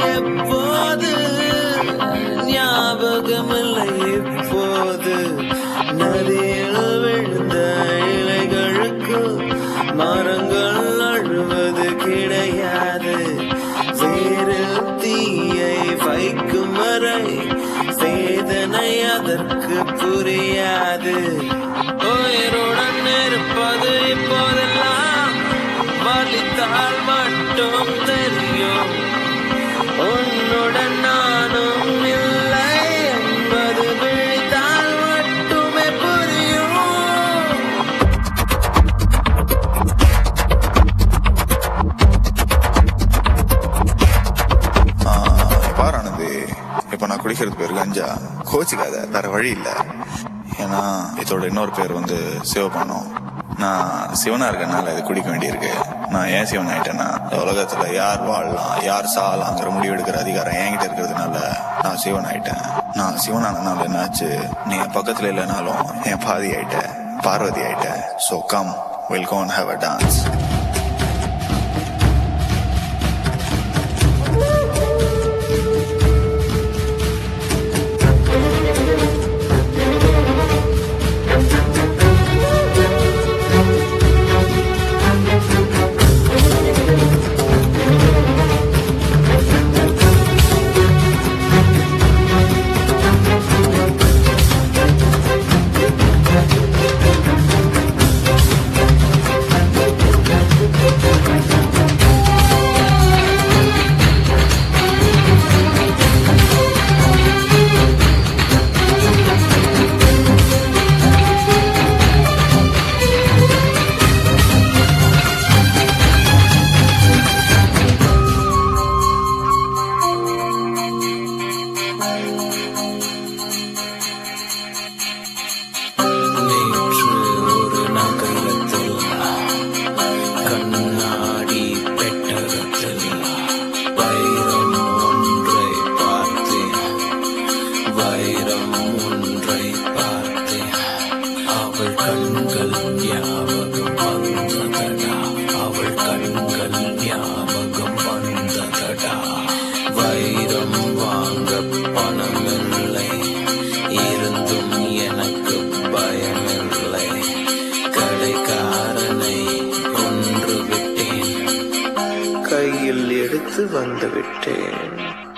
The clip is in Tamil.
எப்போது ஞாபகமில்லை இப்போது நதியில் விழுந்த இலைகளுக்கு மரங்கள் அழுவது கிடையாது வேறு தீயை வைக்கும் வரை வேதனை அதற்கு புரியாது உயிருடன் இருப்பது இப்போதெல்லாம் வலித்தால் மட்டும் தெரியும் உன்னுடன் நானும் இல்லை என்பது விழித்தால் மட்டுமே புரியும் பாரு ஆனந்தி இப்ப நான் குடிக்கிறது பேர் கஞ்சா கோச்சிக்காத வேற வழி இல்ல ஏன்னா இதோட இன்னொரு பேர் வந்து சிவபானம் நான் சிவனா இருக்கனால இது குடிக்க வேண்டியிருக்கு நான் ஏன் சிவன் ஆயிட்டேன்னா இந்த உலகத்துல யார் வாழலாம் யார் சாகலாங்கிற முடிவு எடுக்கிற அதிகாரம் என்கிட்ட இருக்கிறதுனால நான் சிவன் ஆயிட்டேன் நான் சிவனானனால என்னாச்சு நீ என் பக்கத்துல இல்லைனாலும் என் பாதி ஆயிட்ட பார்வதி ஆயிட்ட so come will gone have a dance நேற்று ஒரு நகரத்தில் கண்ணாடி பெட்டகத்தில் வைரம் ஒன்றை பார்த்தேன் வைரம் ஒன்றை பார்த்தேன் அவள் கண்கள் ஞாபகம் வந்ததடா அவள் கண்கள் ஞாபகம் வந்ததடா வைரம் வாங்க பணமில்லை இருந்தும் எனக்கு பயமில்லை கடைக்காரனை கொன்று விட்டேன் கையில் எடுத்து வந்து விட்டேன்